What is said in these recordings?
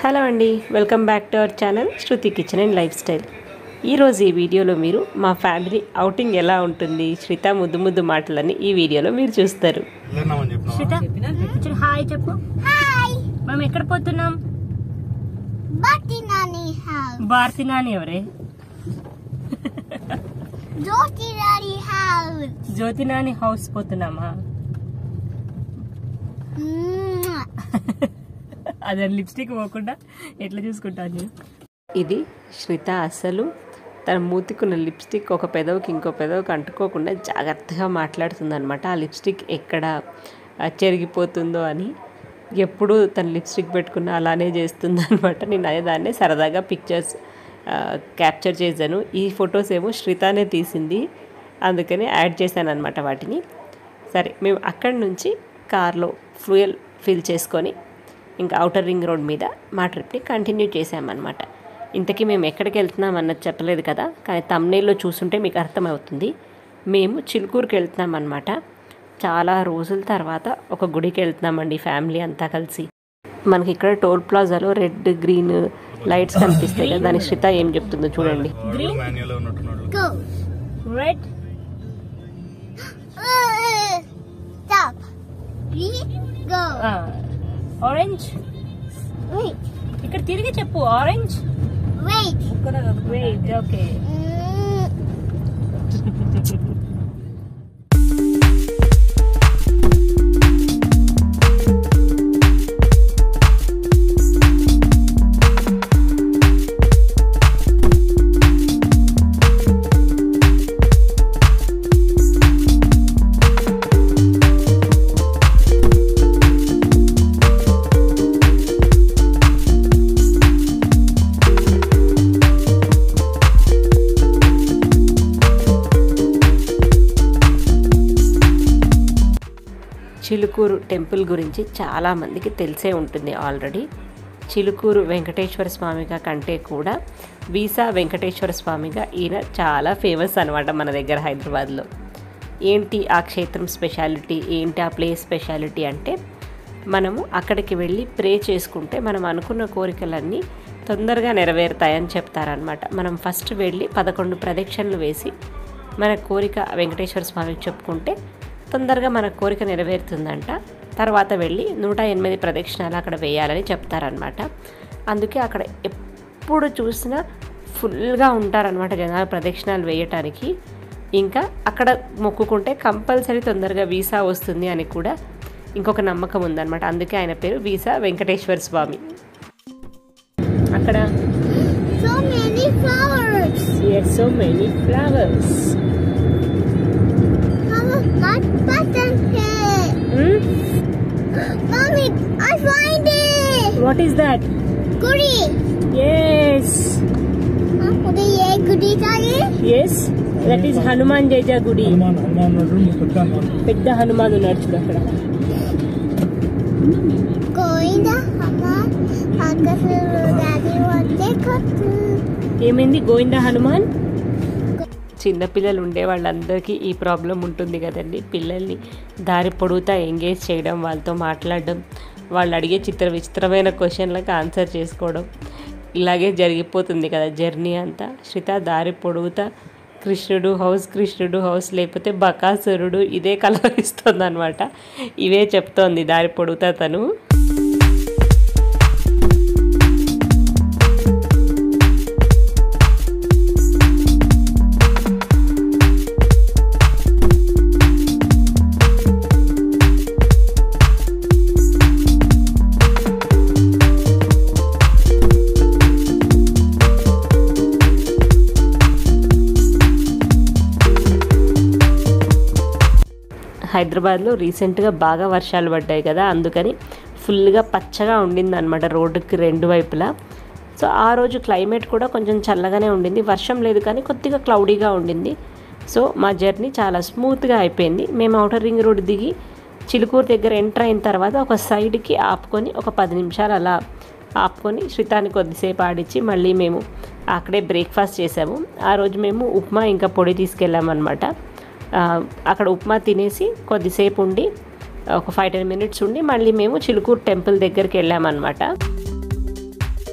Hello అండి welcome back to our channel Shruti kitchen and lifestyle ఈరోజు ఈ వీడియోలో మీరు మా ఫ్యామిలీ అవుటింగ్ ఎలా ఉంటుంది శ్రిత ముద్దు ముద్దు మాటలని ఈ వీడియోలో మీరు చూస్తారు వెళ్ళినామని చెప్పినావా శ్రిత హాయ్ చెప్పు హాయ్ మనం ఎక్కడ పోతున్నాం బట్టి నాని హౌస్ భారతి నాని ఎవరే జ్యోతి నాని హౌస్ జ్యోతి నాని హౌస్ పోతున్నామా అదే లిప్స్టిక్ పోకుండా ఎట్లా చూసుకుంటాను ఇది శ్రిత అసలు తన మూతికున్న లిప్స్టిక్ ఒక పెదవికి ఇంకో పెదవికి అంటుకోకుండా జాగ్రత్తగా మాట్లాడుతుంది అనమాట ఆ లిప్స్టిక్ ఎక్కడ ఆ, చెరిగిపోతుందో అని ఎప్పుడు తన లిప్స్టిక్ పెట్టుకున్న అలానే చేస్తుంది అనమాట నేను అదే దాన్నే సరదాగా పిక్చర్స్ క్యాప్చర్ చేశాను ఈ ఫొటోస్ ఏమో శ్రితానే తీసింది అందుకని యాడ్ చేశాను అనమాట వాటిని సరే మేము అక్కడి నుంచి కార్లో ఫ్యూయల్ ఫిల్ చేసుకొని ఇంకా అవుటర్ రింగ్ రోడ్ మీద మా ట్రిప్ని కంటిన్యూ చేసామన్నమాట ఇంతకీ మేము ఎక్కడికి వెళ్తున్నాం అన్నది చెప్పలేదు కదా కానీ తమ్నేల్లో చూస్తుంటే మీకు అర్థమవుతుంది మేము చిలుకూరుకి వెళ్తున్నాం అనమాట చాలా రోజుల తర్వాత ఒక గుడికి వెళ్తున్నామండి ఫ్యామిలీ అంతా కలిసి మనకి ఇక్కడ టోల్ ప్లాజాలో రెడ్ గ్రీన్ లైట్స్ కనిపిస్తాయి కదా దాని శ్రిత ఏం చెప్తుందో చూడండి వాడు మాన్యువల్ ఉన్నట్టున్నాడు go red stop we go orange wait ఇక్కడ తిరిగి చెప్పు orange wait okay Chilkur temple గురించి చాలామందికి తెలిసే ఉంటుంది ఆల్రెడీ చిలుకూరు వెంకటేశ్వర స్వామిగా కంటే కూడా వీసా వెంకటేశ్వర స్వామిగా ఈయన చాలా ఫేమస్ అనమాట మన దగ్గర హైదరాబాద్లో ఏంటి ఆ క్షేత్రం స్పెషాలిటీ ఏంటి ఆ ప్లేస్ స్పెషాలిటీ అంటే మనము అక్కడికి వెళ్ళి ప్రే చేసుకుంటే మనం అనుకున్న కోరికలన్నీ తొందరగా నెరవేరుతాయని చెప్తారనమాట మనం ఫస్ట్ వెళ్ళి పదకొండు ప్రదక్షిణలు వేసి మన కోరిక వెంకటేశ్వర స్వామికి చెప్పుకుంటే తొందరగా మన కోరిక నెరవేరుతుందంట తర్వాత వెళ్ళి నూట ఎనిమిది ప్రదక్షిణాలు అక్కడ వేయాలని చెప్తారనమాట అందుకే అక్కడ ఎప్పుడు చూసినా ఫుల్గా ఉంటారనమాట జనాలు ప్రదక్షిణాలు వేయటానికి ఇంకా అక్కడ మొక్కుకుంటే కంపల్సరీ తొందరగా వీసా వస్తుంది అని కూడా ఇంకొక నమ్మకం ఉందన్నమాట అందుకే ఆయన పేరు వీసా వెంకటేశ్వర స్వామి అక్కడ so many flowers so many flowers Mama, my button here. Mommy, I find it. What is that Goody. Yes Huh? What are you goody daddy? Yes that is Hanuman జైజా గుడి హనుమాన్ హనుమాన్ ఉన్నాడు నువ్వు పెద్ద హనుమాన్ పెద్ద హనుమాన్ ఉన్నాడు చూడు అక్కడ Going the mama. Because daddy wants to cut. ఏమైంది గోవింద హనుమాన్ చిన్నపిల్లలు ఉండే వాళ్ళందరికీ ఈ ప్రాబ్లం ఉంటుంది కదండి పిల్లల్ని దారి పొడుగుతా ఎంగేజ్ చేయడం వాళ్ళతో మాట్లాడడం వాళ్ళు అడిగే చిత్ర విచిత్రమైన క్వశ్చన్లకు ఆన్సర్ చేసుకోవడం ఇలాగే జరిగిపోతుంది కదా జర్నీ అంతా శ్రిత దారి పొడుగుతా కృష్ణుడు హౌస్ కృష్ణుడు హౌస్ లేకపోతే బకాసురుడు ఇదే కలవరిస్తుంది అనమాట ఇవే చెప్తోంది దారి పొడుగుతా తను హైదరాబాద్లో రీసెంట్గా బాగా వర్షాలు పడ్డాయి కదా అందుకని ఫుల్గా పచ్చగా ఉండింది అనమాట రోడ్డుకి రెండు వైపులా సో ఆ రోజు క్లైమేట్ కూడా కొంచెం చల్లగానే ఉండింది వర్షం లేదు కానీ కొద్దిగా క్లౌడీగా ఉండింది సో మా జర్నీ చాలా స్మూత్గా అయిపోయింది మేము అవుటర్ రింగ్ రోడ్ దిగి చిలుకూరు దగ్గర ఎంటర్ అయిన తర్వాత ఒక సైడ్కి ఆపుకొని ఒక పది నిమిషాలు అలా ఆపుకొని శ్రితాన్ని కొద్దిసేపు ఆడించి మళ్ళీ మేము అక్కడే బ్రేక్ఫాస్ట్ చేసాము ఆ రోజు మేము ఉప్మా ఇంకా పొడి తీసుకెళ్ళామన్నమాట ఆ, అక్కడ ఉప్మా తినేసి కొద్దిసేపు ఉండి ఒక ఫైవ్ టెన్ మినిట్స్ ఉండి మళ్ళీ మేము చిలుకూరు టెంపుల్ దగ్గరికి వెళ్ళామన్నమాట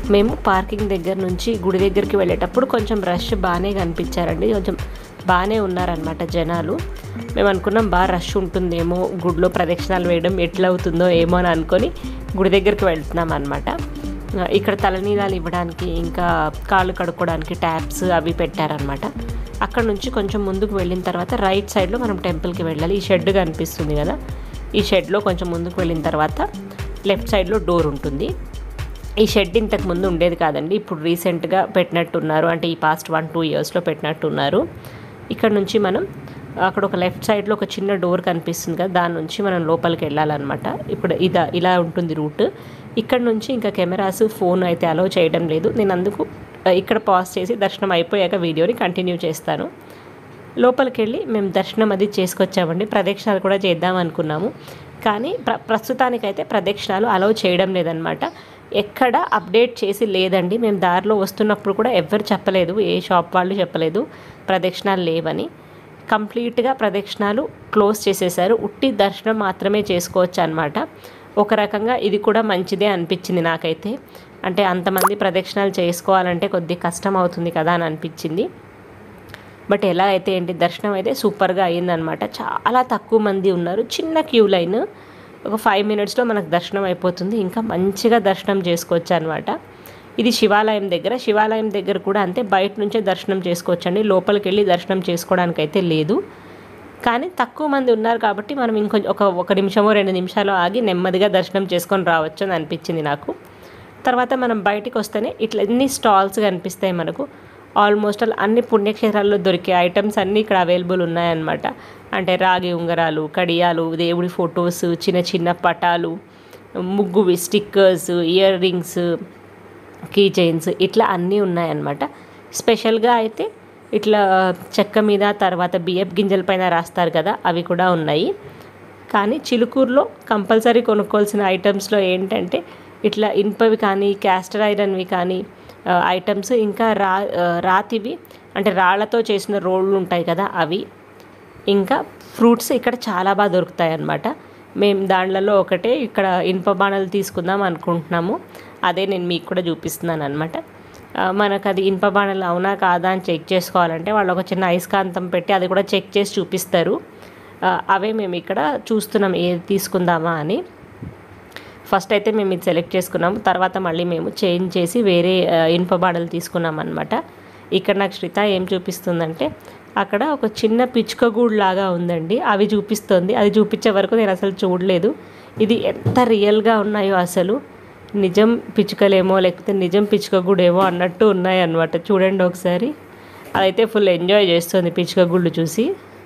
మేము పార్కింగ్ దగ్గర నుంచి గుడి దగ్గరికి వెళ్ళేటప్పుడు కొంచెం రష్ బాగానే కనిపించారండి కొంచెం బాగానే ఉన్నారనమాట జనాలు మేము అనుకున్నాం బాగా రష్ ఉంటుందేమో గుడిలో ప్రదక్షిణాలు వేయడం ఎట్లా అవుతుందో ఏమో అని అనుకొని గుడి దగ్గరికి వెళ్తున్నాం అనమాట ఇక్కడ తలనీలాలు ఇవ్వడానికి ఇంకా కాళ్ళు కడుక్కోవడానికి ట్యాప్స్ అవి పెట్టారనమాట అక్కడ నుంచి కొంచెం ముందుకు వెళ్ళిన తర్వాత రైట్ సైడ్లో మనం టెంపుల్కి వెళ్ళాలి ఈ షెడ్ కనిపిస్తుంది కదా ఈ షెడ్లో కొంచెం ముందుకు వెళ్ళిన తర్వాత లెఫ్ట్ సైడ్లో డోర్ ఉంటుంది ఈ షెడ్ ఇంతకు ముందు ఉండేది కాదండి ఇప్పుడు రీసెంట్గా పెట్టినట్టున్నారు అంటే ఈ పాస్ట్ వన్ టూ ఇయర్స్లో పెట్టినట్టున్నారు ఇక్కడ నుంచి మనం అక్కడ ఒక లెఫ్ట్ సైడ్లో ఒక చిన్న డోర్ కనిపిస్తుంది కదా దాని నుంచి మనం లోపలికి వెళ్ళాలన్నమాట ఇప్పుడు ఇదా ఇలా ఉంటుంది రూట్ ఇక్కడ నుంచి ఇంకా కెమెరాస్ ఫోన్ అయితే అలౌ చేయడం లేదు నేను అందుకు ఆ, ఇక్కడ పాజ్ చేసి దర్శనం అయిపోయాక వీడియోని కంటిన్యూ చేస్తాను లోపలికి వెళ్ళి మేము దర్శనం అది చేసుకొచ్చామండి ప్రదక్షిణాలు కూడా చేద్దాం అనుకున్నాము కానీ ప్ర ప్రస్తుతానికైతే ప్రదక్షిణాలు అలౌ చేయడం లేదనమాట ఎక్కడ అప్డేట్ చేసి లేదండి మేము దారిలో వస్తున్నప్పుడు కూడా ఎవ్వరు చెప్పలేదు ఏ షాప్ వాళ్ళు చెప్పలేదు ప్రదక్షిణాలు లేవని కంప్లీట్గా ప్రదక్షిణాలు క్లోజ్ చేసేసారు ఉట్టి దర్శనం మాత్రమే చేసుకోవచ్చు అనమాట ఒక రకంగా ఇది కూడా మంచిదే అనిపించింది నాకైతే అంటే అంతమంది ప్రదక్షిణాలు చేసుకోవాలంటే కొద్ది కష్టం అవుతుంది కదా అని అనిపించింది బట్ ఎలా అయితే ఏంటి దర్శనం అయితే సూపర్గా అయ్యిందనమాట చాలా తక్కువ మంది ఉన్నారు చిన్న క్యూ లైన్ ఒక ఫైవ్ మినిట్స్లో మనకు దర్శనం అయిపోతుంది ఇంకా మంచిగా దర్శనం చేసుకోవచ్చు అనమాట ఇది శివాలయం దగ్గర శివాలయం దగ్గర కూడా అంతే బయట నుంచే దర్శనం చేసుకోవచ్చండి లోపలికి వెళ్ళి దర్శనం చేసుకోవడానికి అయితే లేదు కానీ తక్కువ మంది ఉన్నారు కాబట్టి మనం ఇంకొంచెం ఒక ఒక నిమిషమో రెండు నిమిషాలు ఆగి నెమ్మదిగా దర్శనం చేసుకొని రావచ్చు అని అనిపించింది నాకు తర్వాత మనం బయటికి వస్తేనే ఇట్లా ఎన్ని స్టాల్స్ కనిపిస్తాయి మనకు ఆల్మోస్ట్ ఆల్ అన్ని పుణ్యక్షేత్రాల్లో దొరికే ఐటమ్స్ అన్నీ ఇక్కడ అవైలబుల్ ఉన్నాయన్నమాట అంటే రాగి ఉంగరాలు కడియాలు దేవుడి ఫొటోస్ చిన్న చిన్న పటాలు ముగ్గువి stickers earrings key chains ఇట్లా అన్నీ ఉన్నాయన్నమాట స్పెషల్గా అయితే ఇట్లా చెక్క మీద తర్వాత బియ్యపు గింజల పైన రాస్తారు కదా అవి కూడా ఉన్నాయి కానీ చిలుకూరులో కంపల్సరీ కొనుక్కోవాల్సిన ఐటమ్స్లో ఏంటంటే ఇట్లా ఇనుపవి కానీ క్యాస్టర్ ఐరన్వి కానీ ఆ, ఐటమ్స్ ఇంకా రా ఆ, రాతివి అంటే రాళ్లతో చేసిన రోళ్ళు ఉంటాయి కదా అవి ఇంకా ఫ్రూట్స్ ఇక్కడ చాలా బాగా దొరుకుతాయి అన్నమాట మేము దాంట్లలో ఒకటే ఇక్కడ ఇనుప బాణాలు తీసుకుందాం అనుకుంటున్నాము అదే నేను మీకు కూడా చూపిస్తున్నాను అనమాట మనకు అది ఇనుప బాణాలు అవునా కాదా అని చెక్ చేసుకోవాలంటే వాళ్ళు ఒక చిన్న అయస్కాంతం పెట్టి అది కూడా చెక్ చేసి చూపిస్తారు ఆ, అవే మేము ఇక్కడ చూస్తున్నాం ఏది తీసుకుందామా అని ఫస్ట్ అయితే మేము ఇది సెలెక్ట్ చేసుకున్నాము తర్వాత మళ్ళీ మేము చేంజ్ చేసి వేరే ఆ, ఇనుప బాడలు తీసుకున్నాం అనమాట ఇక్కడ నాకు శ్రిత ఏం చూపిస్తుందంటే అక్కడ ఒక చిన్న పిచ్చుకగూడు లాగా ఉందండి అవి చూపిస్తుంది అది చూపించే వరకు నేను అసలు చూడలేదు ఇది ఎంత రియల్గా ఉన్నాయో అసలు నిజం పిచ్చుకలేమో లేకపోతే నిజం పిచ్చుకగూడేమో అన్నట్టు ఉన్నాయి అనమాట చూడండి ఒకసారి అదైతే ఫుల్ ఎంజాయ్ చేస్తుంది పిచ్చుకగూళ్ళు చూసి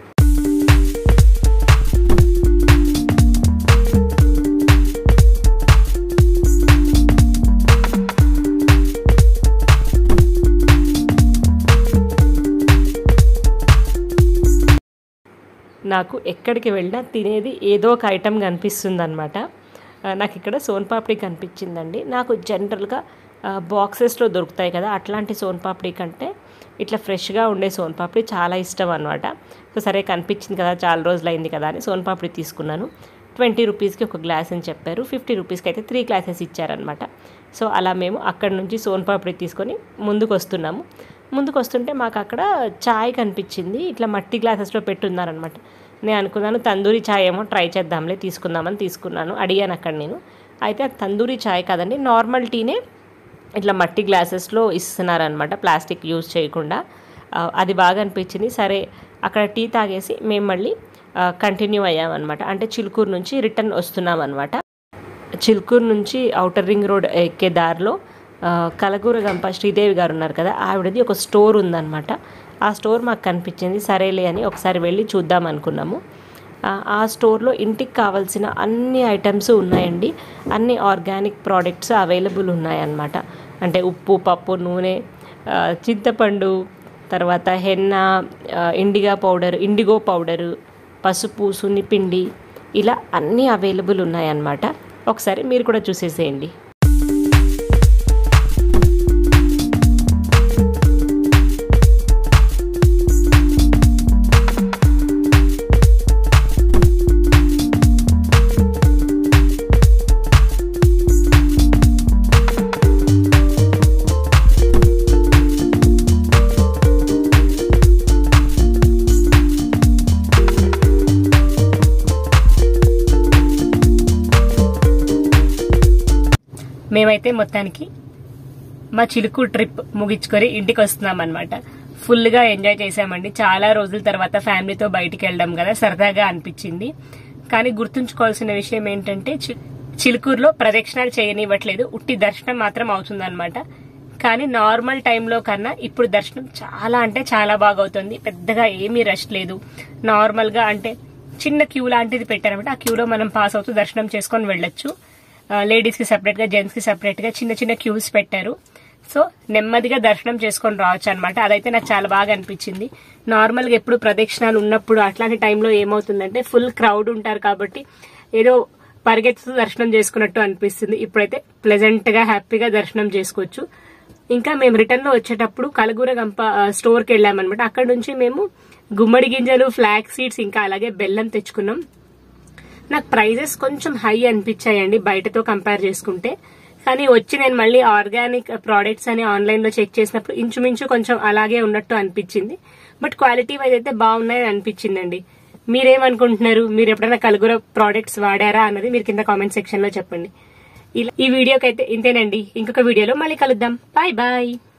నాకు ఎక్కడికి వెళ్ళినా తినేది ఏదో ఒక ఐటెం కనిపిస్తుంది అనమాట నాకు ఇక్కడ సోన్ పాపిడి కనిపించిందండి నాకు జనరల్గా బాక్సెస్లో దొరుకుతాయి కదా అట్లాంటి సోన్ పాపిడి కంటే ఇట్లా ఫ్రెష్గా ఉండే సోన్ పాపిడి చాలా ఇష్టం అనమాట సో సరే కనిపించింది కదా చాలా రోజులు అయింది కదా అని సోన్ పాపిడి తీసుకున్నాను ట్వంటీ రూపీస్కి ఒక గ్లాస్ అని చెప్పారు ఫిఫ్టీ రూపీస్కి అయితే త్రీ గ్లాసెస్ ఇచ్చారనమాట సో అలా మేము అక్కడ నుంచి సోన్ పాపిడి తీసుకొని ముందుకు వస్తున్నాము ముందుకు వస్తుంటే మాకు అక్కడ చాయ్ కనిపించింది ఇట్లా మట్టి గ్లాసెస్లో పెట్టున్నారనమాట నేను అనుకున్నాను తందూరి చాయ్ ఏమో ట్రై చేద్దాంలే తీసుకుందామని తీసుకున్నాను అడిగాను అక్కడ నేను అయితే అది తందూరి చాయ్ కాదండి నార్మల్ టీనే ఇట్లా మట్టి గ్లాసెస్లో ఇస్తున్నారనమాట ప్లాస్టిక్ యూజ్ చేయకుండా ఆ, అది బాగా అనిపించింది సరే అక్కడ టీ తాగేసి మేము మళ్ళీ కంటిన్యూ అయ్యామన్నమాట అంటే చిలుకూరు నుంచి రిటర్న్ వస్తున్నాం అనమాట చిలుకూరు నుంచి ఔటర్ రింగ్ రోడ్ ఎక్కే దారిలో ఆ, కలగూర గంప శ్రీదేవి గారు ఉన్నారు కదా ఆవిడది ఒక స్టోర్ ఉందన్నమాట ఆ స్టోర్ మాకు కనిపించింది సరేలే అని ఒకసారి వెళ్ళి చూద్దాం అనుకున్నాము ఆ, ఆ స్టోర్లో ఇంటికి కావాల్సిన అన్ని ఐటమ్స్ ఉన్నాయండి అన్ని ఆర్గానిక్ ప్రోడక్ట్స్ అవైలబుల్ ఉన్నాయన్నమాట అంటే ఉప్పు పప్పు నూనె ఆ, చింతపండు తర్వాత హెన్న ఆ, ఇండిగా పౌడర్ ఇండిగో పౌడరు పసుపు సున్నిపిండి ఇలా అన్నీ అవైలబుల్ ఉన్నాయన్నమాట ఒకసారి మీరు కూడా చూసేసేయండి మేమైతే మొత్తానికి మా చిలుకు ట్రిప్ ముగించుకొని ఇంటికి వస్తున్నాం అనమాట ఫుల్ గా ఎంజాయ్ చేసామండి చాలా రోజుల తర్వాత ఫ్యామిలీతో బయటికి వెళ్ళడం కదా సరదాగా అనిపించింది కానీ గుర్తుంచుకోవాల్సిన విషయం ఏంటంటే చి- చిలుకూరులో ప్రదక్షిణాలు చేయనివ్వట్లేదు ఉట్టి దర్శనం మాత్రం అవుతుందన్నమాట కానీ నార్మల్ టైంలో కన్నా ఇప్పుడు దర్శనం చాలా అంటే చాలా బాగా అవుతుంది పెద్దగా ఏమీ రష్ లేదు నార్మల్ గా అంటే చిన్న క్యూ లాంటిది పెట్టారనమాట ఆ క్యూలో మనం పాస్ అవుతూ దర్శనం చేసుకొని వెళ్ళొచ్చు లేడీస్ కి సెపరేట్ గా జెంట్స్ కి సెపరేట్ గా చిన్న చిన్న క్యూస్ పెట్టారు సో నెమ్మదిగా దర్శనం చేసుకొని రావచ్చు అనమాట అదైతే నాకు చాలా బాగా అనిపించింది నార్మల్ గా ఎప్పుడు ప్రదక్షిణాలు ఉన్నప్పుడు అట్లాంటి టైంలో ఏమవుతుందంటే ఫుల్ క్రౌడ్ ఉంటారు కాబట్టి ఏదో పరిగెత్తుతూ దర్శనం చేసుకున్నట్టు అనిపిస్తుంది ఇప్పుడైతే ప్లెజెంట్ గా హ్యాపీగా దర్శనం చేసుకోవచ్చు ఇంకా మేము రిటర్న్ లో వచ్చేటప్పుడు కలగూర గంప స్టోర్ కి వెళ్ళామన్నమాట అక్కడ నుంచి మేము గుమ్మడి గింజలు ఫ్లాక్ సీడ్స్ ఇంకా అలాగే బెల్లం తెచ్చుకున్నాం నాకు ప్రైజెస్ కొంచెం హై అనిపించాయండి బయటతో కంపేర్ చేసుకుంటే కానీ వచ్చి నేను మళ్ళీ ఆర్గానిక్ ప్రోడక్ట్స్ అని ఆన్లైన్ లో చెక్ చేసినప్పుడు ఇంచుమించు కొంచెం అలాగే ఉన్నట్టు అనిపించింది బట్ క్వాలిటీ వైజ్ అయితే బాగున్నాయని అనిపించిందండి మీరేమనుకుంటున్నారు మీరు ఎప్పుడైనా కలుగుర ప్రోడక్ట్స్ వాడారా అన్నది మీరు కింద కామెంట్ సెక్షన్ లో చెప్పండి ఇలా ఈ వీడియోకి అయితే ఇంతేనండి ఇంకొక వీడియోలో మళ్ళీ కలుద్దాం బాయ్ బాయ్